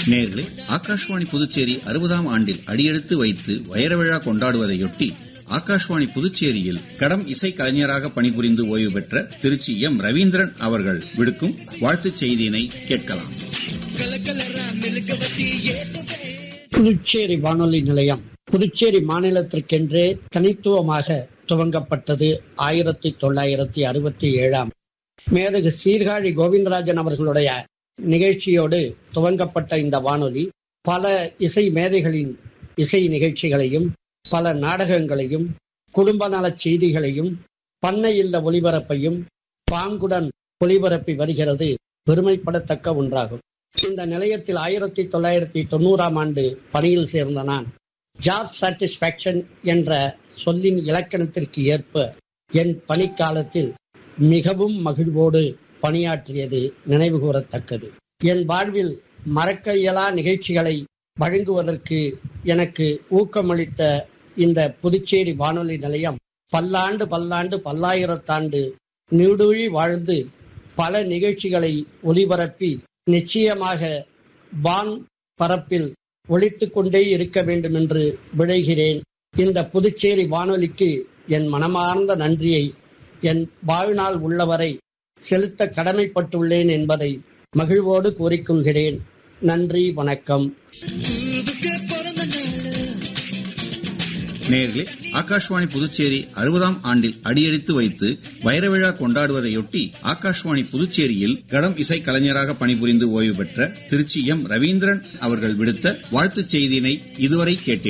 நேர்களே ஆகாஷ்வாணி புதுச்சேரி அறுபதாம் ஆண்டில் அடியெடுத்து வைத்து வைர விழா கொண்டாடுவதையொட்டி ஆகாஷ்வாணி புதுச்சேரியில் கடம் இசை கலைஞராக பணிபுரிந்து ஓய்வு பெற்ற திருச்சி எம் ரவீந்திரன் அவர்கள் விடுக்கும் வாழ்த்துச் செய்தியினை கேட்கலாம் புதுச்சேரி வானொலி நிலையம் புதுச்சேரி மாநிலத்திற்கென்றே தனித்துவமாக துவங்கப்பட்டது ஆயிரத்தி தொள்ளாயிரத்தி அறுபத்தி ஏழாம் மேதகு சீர்காழி கோவிந்தராஜன் அவர்களுடைய நிகழ்ச்சியோடு துவங்கப்பட்ட இந்த வானொலி பல இசை மேதைகளின் இசை நிகழ்ச்சிகளையும் பல நாடகங்களையும் குடும்ப நலச் செய்திகளையும் பண்ணை இல்ல ஒளிபரப்பையும் பாங்குடன் ஒளிபரப்பி வருகிறது பெருமைப்படத்தக்க ஒன்றாகும் இந்த நிலையத்தில் ஆயிரத்தி தொள்ளாயிரத்தி தொண்ணூறாம் ஆண்டு பணியில் சேர்ந்த நான் ஜாப் சாட்டிஸ்பாக்சன் என்ற சொல்லின் இலக்கணத்திற்கு ஏற்ப என் பணிக்காலத்தில் மிகவும் மகிழ்வோடு பணியாற்றியது நினைவு கூறத்தக்கது என் வாழ்வில் மறக்க இயலா நிகழ்ச்சிகளை வழங்குவதற்கு எனக்கு ஊக்கமளித்த இந்த புதுச்சேரி வானொலி நிலையம் பல்லாண்டு பல்லாண்டு பல்லாயிரத்தாண்டு நீடூழி வாழ்ந்து பல நிகழ்ச்சிகளை ஒளிபரப்பி நிச்சயமாக வான் பரப்பில் ஒழித்துக் கொண்டே இருக்க வேண்டும் என்று விழைகிறேன் இந்த புதுச்சேரி வானொலிக்கு என் மனமார்ந்த நன்றியை என் வாழ்நாள் உள்ளவரை செலுத்த கடமைப்பட்டுள்ளேன் என்பதை மகிழ்வோடு கூறிக்கொள்கிறேன் நன்றி வணக்கம் நேர்களே ஆகாஷ்வாணி புதுச்சேரி அறுபதாம் ஆண்டில் அடியெடுத்து வைத்து வைர விழா கொண்டாடுவதையொட்டி ஆகாஷ்வாணி புதுச்சேரியில் கடம் இசை கலைஞராக பணிபுரிந்து ஓய்வு பெற்ற திருச்சி எம் ரவீந்திரன் அவர்கள் விடுத்த வாழ்த்துச் செய்தியினை இதுவரை கேட்டீர்கள்